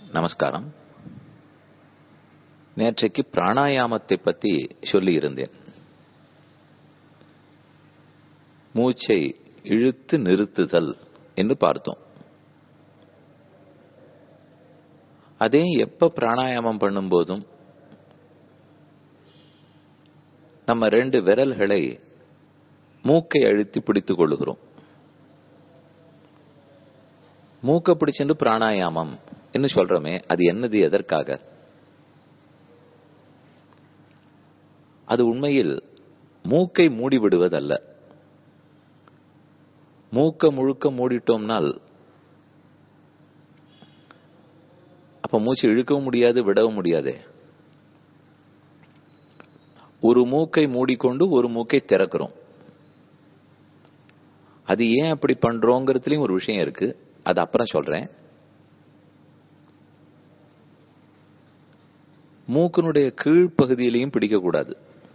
நமஸ்காரம் நேற்றைக்கு பிராணாயாமத்தை பத்தி சொல்லி இருந்தேன் மூச்சை இழுத்து நிறுத்துதல் என்று பார்த்தோம் அதே எப்ப பிராணாயாமம் பண்ணும்போதும் நம்ம ரெண்டு விரல்களை மூக்கை அழுத்தி பிடித்துக் கொள்ளுகிறோம் மூக்க பிடிச்சுட்டு பிராணாயாமம் என்று சொல்றோமே அது என்னது எதற்காக அது உண்மையில் மூக்கை மூடி விடுவதல்ல மூக்க முழுக்க மூடிட்டோம்னால் அப்ப மூச்சு இழுக்கவும் முடியாது விடவும் முடியாதே ஒரு மூக்கை மூடிக்கொண்டு ஒரு மூக்கை திறக்கிறோம் அது ஏன் அப்படி பண்றோங்கிறதுலயும் ஒரு விஷயம் இருக்கு அது அப்புறம் சொல்றேன் மூக்கினுடைய கீழ்ப்பகுதியிலையும் பிடிக்கக்கூடாது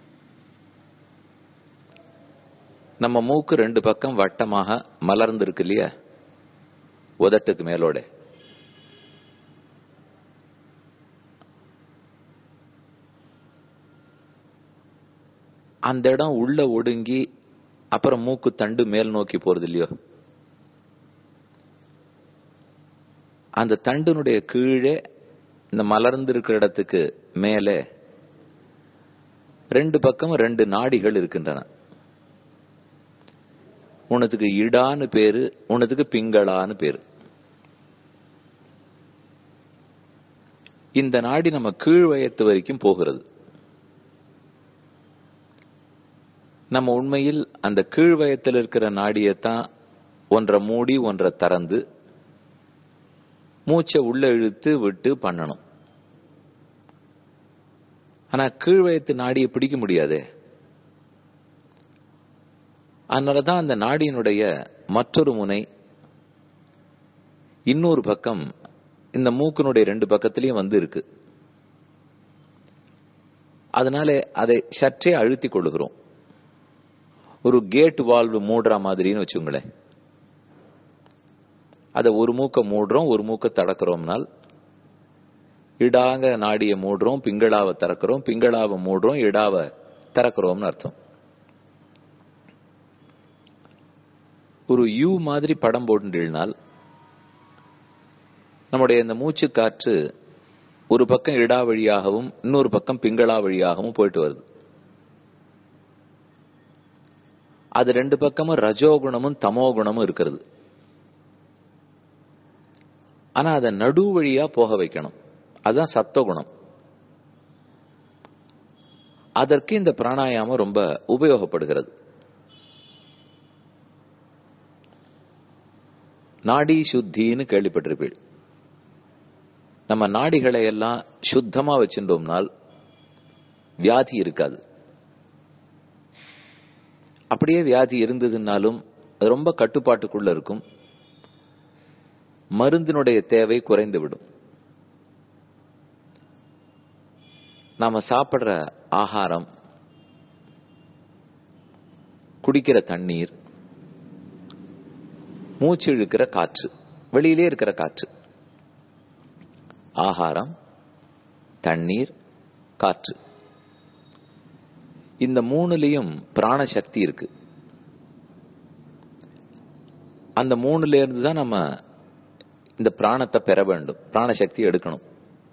நம்ம மூக்கு ரெண்டு பக்கம் வட்டமாக மலர்ந்திருக்கு இல்லையா உதட்டுக்கு மேலோட அந்த இடம் உள்ள ஒடுங்கி அப்புறம் மூக்கு தண்டு மேல் நோக்கி போறது இல்லையோ அந்த தண்டினுடைய கீழே இந்த மலர்ந்து இருக்கிற இடத்துக்கு மேலே ரெண்டு பக்கம் ரெண்டு நாடிகள் இருக்கின்றன உனத்துக்கு இடான்னு பேரு உனத்துக்கு பிங்களான்னு பேரு இந்த நாடி நம்ம கீழ் வயத்து வரைக்கும் போகிறது நம்ம உண்மையில் அந்த கீழ் வயத்தில் இருக்கிற நாடியத்தான் ஒன்றை மூடி ஒன்றை திறந்து மூச்சை உள்ள இழுத்து விட்டு பண்ணணும் ஆனா கீழ்வயத்து நாடியை பிடிக்க முடியாதே அதனாலதான் அந்த நாடியினுடைய மற்றொரு முனை இன்னொரு பக்கம் இந்த மூக்கினுடைய ரெண்டு பக்கத்திலையும் வந்து இருக்கு அதனால அதை சற்றே அழுத்தி கொள்ளுகிறோம் ஒரு கேட் வால்வு மூடுற மாதிரின்னு வச்சுங்களேன் அதை ஒரு மூக்க மூடுறோம் ஒரு மூக்க தடக்கிறோம்னால் இடாங்க நாடிய மூடுறோம் பிங்களாவை திறக்கிறோம் பிங்களாவை மூடுறோம் இடாவை திறக்கிறோம்னு அர்த்தம் ஒரு யூ மாதிரி படம் போட்டுனால் நம்முடைய இந்த மூச்சு காற்று ஒரு பக்கம் இடா வழியாகவும் இன்னொரு பக்கம் பிங்களா வழியாகவும் போயிட்டு வருது அது ரெண்டு பக்கமும் ரஜோகுணமும் தமோகுணமும் இருக்கிறது ஆனா அதை நடு வழியா போக வைக்கணும் அதுதான் சத்தகுணம் அதற்கு இந்த பிராணாயாமம் ரொம்ப உபயோகப்படுகிறது நாடி சுத்தின்னு கேள்விப்பட்டிருப்பீள் நம்ம நாடிகளை எல்லாம் சுத்தமா வச்சிருந்தோம்னால் வியாதி இருக்காது அப்படியே வியாதி இருந்ததுனாலும் அது ரொம்ப கட்டுப்பாட்டுக்குள்ள இருக்கும் மருந்தினுடைய தேவை குறைந்து விடும் நாம சாப்பிடுற ஆகாரம் குடிக்கிற தண்ணீர் மூச்சு இழுக்கிற காற்று வெளியிலே இருக்கிற காற்று ஆகாரம் தண்ணீர் காற்று இந்த மூணுலயும் பிராணசக்தி இருக்கு அந்த மூணுல இருந்து தான் நம்ம இந்த பிராணத்தை பெற வேண்டும் பிராணசக்தி எடுக்கணும்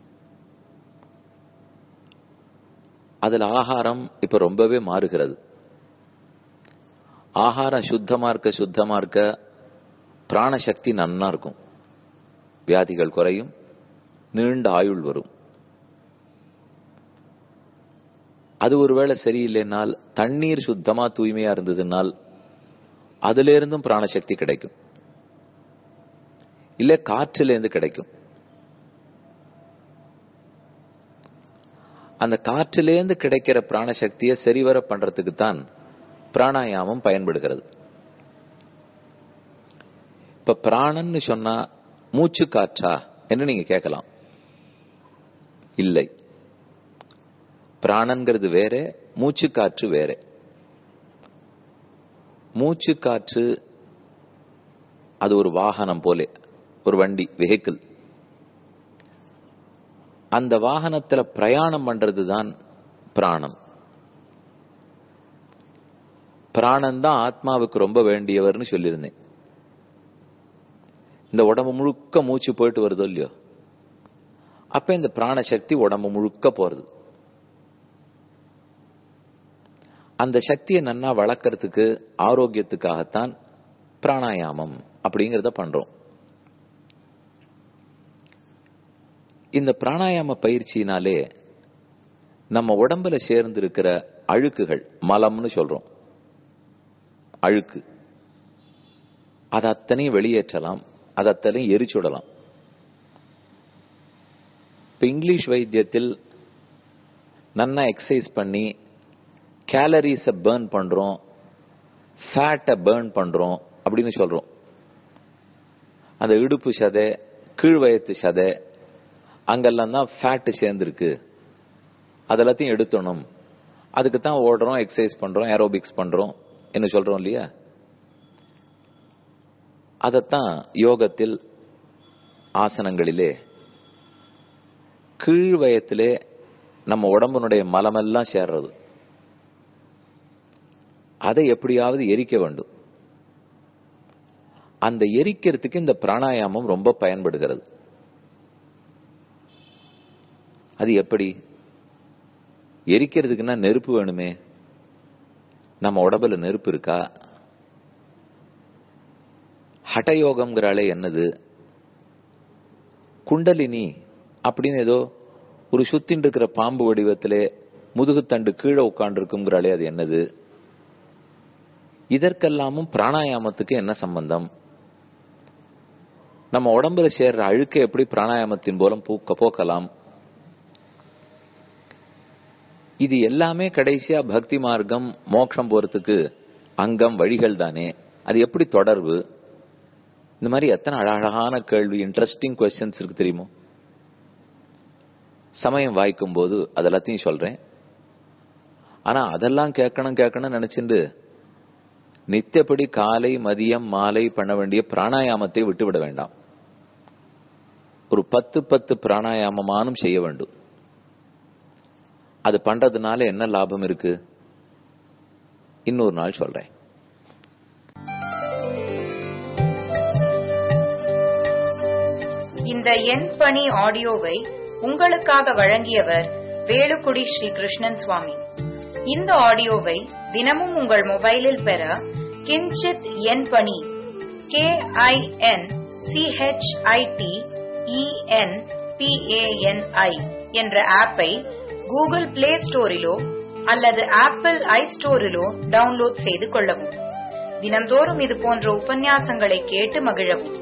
அதுல ஆகாரம் இப்ப ரொம்பவே மாறுகிறது ஆகாரம் சுத்தமா இருக்க சுத்தமா இருக்க பிராணசக்தி நன்னா இருக்கும் வியாதிகள் குறையும் நீண்ட ஆயுள் வரும் அது ஒருவேளை சரியில்லைனால் தண்ணீர் சுத்தமா தூய்மையா இருந்ததுனால் அதுல இருந்தும் பிராணசக்தி கிடைக்கும் இல்ல காற்றிலிருந்து கிடைக்கும் அந்த காற்றிலேருந்து கிடைக்கிற பிராணசக்தியை சரிவர பண்றதுக்கு தான் பிராணாயாமம் பயன்படுகிறது இப்ப பிராணன்னு சொன்னா மூச்சு காற்றா என்று நீங்க கேட்கலாம் இல்லை பிராணங்கிறது வேற மூச்சு காற்று வேற மூச்சு காற்று அது ஒரு வாகனம் போலே ஒரு வண்டி வெஹிக்கிள் அந்த வாகனத்துல பிரயாணம் பண்றது தான் பிராணம் பிராணம் தான் ஆத்மாவுக்கு ரொம்ப வேண்டியவர்னு சொல்லியிருந்தேன் இந்த உடம்பு முழுக்க மூச்சு போயிட்டு வருதோ இல்லையோ அப்ப இந்த பிராண சக்தி உடம்பு முழுக்க போறது அந்த சக்தியை நன்னா வளர்க்கறதுக்கு ஆரோக்கியத்துக்காகத்தான் பிராணாயாமம் அப்படிங்கிறத பண்றோம் இந்த பிராணாயாம பயிற்சியினாலே நம்ம உடம்புல சேர்ந்து இருக்கிற அழுக்குகள் மலம்னு சொல்றோம் அழுக்கு அது அத்தனையும் வெளியேற்றலாம் அது அத்தனையும் எரிச்சுடலாம் இப்ப இங்கிலீஷ் வைத்தியத்தில் நன்னா எக்ஸசைஸ் பண்ணி கேலரிஸை பேர்ன் பண்றோம் ஃபேட்டை பேர்ன் பண்றோம் அப்படின்னு சொல்றோம் அந்த இடுப்பு சதை கீழ்வயத்து சதை அங்கெல்லாம் தான் ஃபேட்டு சேர்ந்துருக்கு அதெல்லாத்தையும் எடுத்தணும் அதுக்கு தான் ஓடுறோம் எக்ஸசைஸ் பண்றோம் ஏரோபிக்ஸ் பண்றோம் என்ன சொல்றோம் இல்லையா அதத்தான் யோகத்தில் ஆசனங்களிலே கீழ்வயத்திலே நம்ம உடம்பினுடைய மலமெல்லாம் சேர்றது அதை எப்படியாவது எரிக்க வேண்டும் அந்த எரிக்கிறதுக்கு இந்த பிராணாயாமம் ரொம்ப பயன்படுகிறது அது எப்படி எரிக்கிறதுக்குன்னா நெருப்பு வேணுமே நம்ம உடம்புல நெருப்பு இருக்கா ஹடயோகம்ங்கிறாலே என்னது குண்டலினி அப்படின்னு ஏதோ ஒரு சுத்தின் இருக்கிற பாம்பு வடிவத்திலே முதுகுத்தண்டு கீழே உட்காண்டிருக்குங்கிறாலே அது என்னது இதற்கெல்லாமும் பிராணாயாமத்துக்கு என்ன சம்பந்தம் நம்ம உடம்புல சேர்ற அழுக்கை எப்படி பிராணாயாமத்தின் மூலம் பூக்க போக்கலாம் இது எல்லாமே கடைசியா பக்தி மார்க்கம் மோட்சம் போறதுக்கு அங்கம் வழிகள் தானே அது எப்படி தொடர்பு இந்த மாதிரி எத்தனை அழகழகான கேள்வி இன்ட்ரெஸ்டிங் கொஸ்டின்ஸ் இருக்கு தெரியுமோ சமயம் வாய்க்கும் போது அதெல்லாத்தையும் சொல்றேன் ஆனா அதெல்லாம் கேட்கணும் கேட்கணும் நினைச்சிட்டு நித்தியப்படி காலை மதியம் மாலை பண்ண வேண்டிய பிராணாயாமத்தை விட்டுவிட வேண்டாம் ஒரு பத்து பத்து பிராணாயாமமானும் செய்ய வேண்டும் அது பண்றதுனால என்ன லாபம் இருக்கு இன்னொரு நாள் சொல்றேன் இந்த எண் பணி ஆடியோவை உங்களுக்காக வழங்கியவர் வேலுக்குடி ஸ்ரீ கிருஷ்ணன் சுவாமி இந்த ஆடியோவை தினமும் உங்கள் மொபைலில் பெற கிஞ்சித் எண் பணி கே ஐ என் சிஹெச்ஐடி இஎன் பிஏஎன்ஐ என்ற ஆப்பை கூகுள் பிளே ஸ்டோரிலோ அல்லது ஆப்பிள் ஐ ஸ்டோரிலோ டவுன்லோட் செய்து கொள்ளவும் தினம்தோறும் இது போன்ற உபன்யாசங்களை கேட்டு மகிழவும்